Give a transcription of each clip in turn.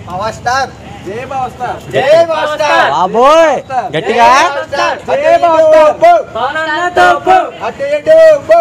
Power star జై power star జై power star బాబోయ్ గట్టిగా జై పవర్ స్టార్ అటు ఇటు బో.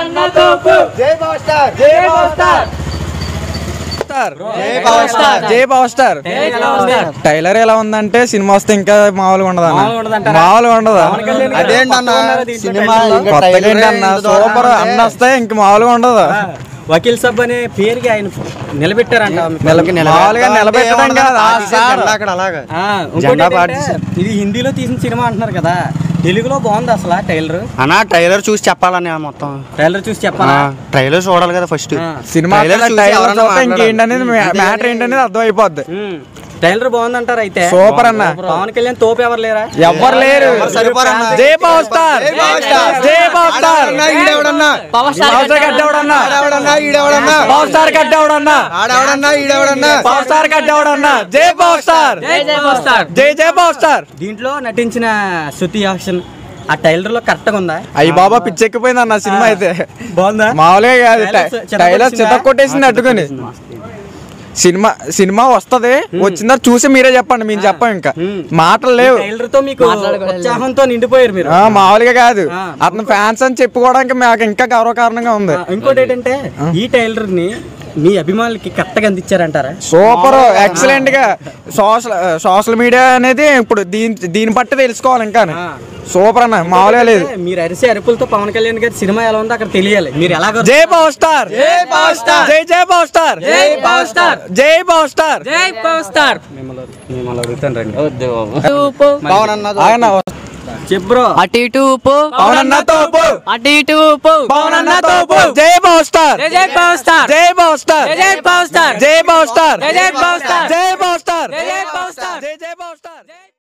జై పవర్ స్టార్ జై పవర్ స్టార్ స్టార్ జై పవర్ స్టార్ జై పవర్ స్టార్ టైలర్ ఎలా ఉందంటే సినిమా వస్తే ఇంకా మామూలుగా ఉండదు అన్న మామూలుగా ఉండదంటారా? మామూలుగా ఉండదు అదేంటన్న సినిమా ఇంకా కొత్తగా టైలర్ ఏంటి అన్న ఇంత దూరం సూపర్ అంటే అన్న వస్తే ఇంక మామూలుగా ఉండదు వకీల్ సబ్ అనే పేరుకి ఆయన నిలబెట్టారంట నిలబ- మామూలుగా నిలబెట్టడం కాదు ఆ సార్ అక్కడ అలాగా ఆ, ఇంకోటి జెండా ఏంటంటే, పార్టీ. ఇది హిందీలో తీసిన సినిమా అంటున్నారు కదా తెలుగులో బాగుంది అసలు ఆ టైలర్ అన్నా ట్రైలర్ చూసి చెప్పాలని మొత్తం ట్రైలర్ చూసి చెప్పాలా ట్రైలర్ చూడాలి కదా ఫస్ట్ ఆ. సినిమా Trailer చూసి టైలర్ ఎవరన్నా చూస్తే ఇంకేంటనేది మాట్లాడాలి. మ్యాటర్ ఏంటనేది అర్థం అయిపోద్ది ఉమ్. టైలర్ బాగుందంటారు అయితే సూపర్ అన్న పవన్ కళ్యాణ్ తోపు ఎవరు లేరా ఎవ్వరు లేరు ఎవరు సరిపోరన్న. జై పవర్ స్టార్ జై పవర్ స్టార్. జై పవర్ స్టార్ ఆడెవడన్నా, ఈడెవడన్నా పవర్ స్టార్ కట్టేవాడన్నా ఆడెవడన్నా ఈడెవడన్నా పవర్ స్టార్ కట్టేవాడన్నా ఆడెవడన్నా ఈడెవడన్నా పవర్ స్టార్ కట్టేవాడన్నా జై పవర్ స్టార్ జై జై పవర్ స్టార్ దీంట్లో నటించిన శృతి హాసన్ ఆ టైలర్ లో కరెక్ట్ గా ఉందా అయ్యి బాబా పిచ్చెక్కిపోయింది అన్న సినిమా అయితే బాగుందా మామూలుగా కాదు Trailers చితక్కొట్టేసిందా? టైలర్ చిత్త కొట్టేసింది అట్టుకుని సినిమా సినిమా వస్తది వచ్చిందా చూసి మీరే చెప్పండి మేము చెప్పం ఇంకా ఉమ్. మాటలు లేవు టైలర్ తో మీకు ఉత్సాహంతో నిండిపోయారు మీరు ఆ, మామూలుగా కాదు ఆ. అతను ఫ్యాన్స్ అని చెప్పుకోవడానికి మాకు ఇంకా గౌరవకారణంగా ఉంది ఆ, ఇంకోటి ఏంటంటే ఈ టైలర్ ని మీ అభిమానులకి కరెక్ట్ గా అందించారంటారా సూపర్ ఎక్సలెంట్ గా సోషల్ సోషల్ మీడియా అనేది ఇప్పుడు దీని దీన్ని బట్టి తెలుసుకోవాలి ఇంకా ఆ. సూపర్ అన్న మామూలుగా లేదు అంటే మీరు అరిసే అరుపులతో పవన్ కళ్యాణ్ గారి సినిమా ఎలా ఉందో అక్కడ తెలియాలి మీరు ఎలా జై పవర్ స్టార్ జై పవర్ స్టార్ జై జై పవర్ స్టార్ జై పవర్ స్టార్ జై పవర్ స్టార్ జై పవర్ స్టార్ మిమ్మల్ని అడుగుతాను రండి ఊపు పవన్ అన్న ఆయన చెబ్రో అటు ఇటు ఊపు పవన్ అన్న తోపు అటు ఇటు ఊపు పవన్ అన్న తోపు జై పవర్ స్టార్ జై జై పవర్ స్టార్ జై పవర్ స్టార్ జై జై పవర్ స్టార్ జై పవర్ స్టార్ జై జై పవర్ స్టార్ జై పవర్ స్టార్ జై జై పవర్ స్టార్ జై జై పవర్ స్టార్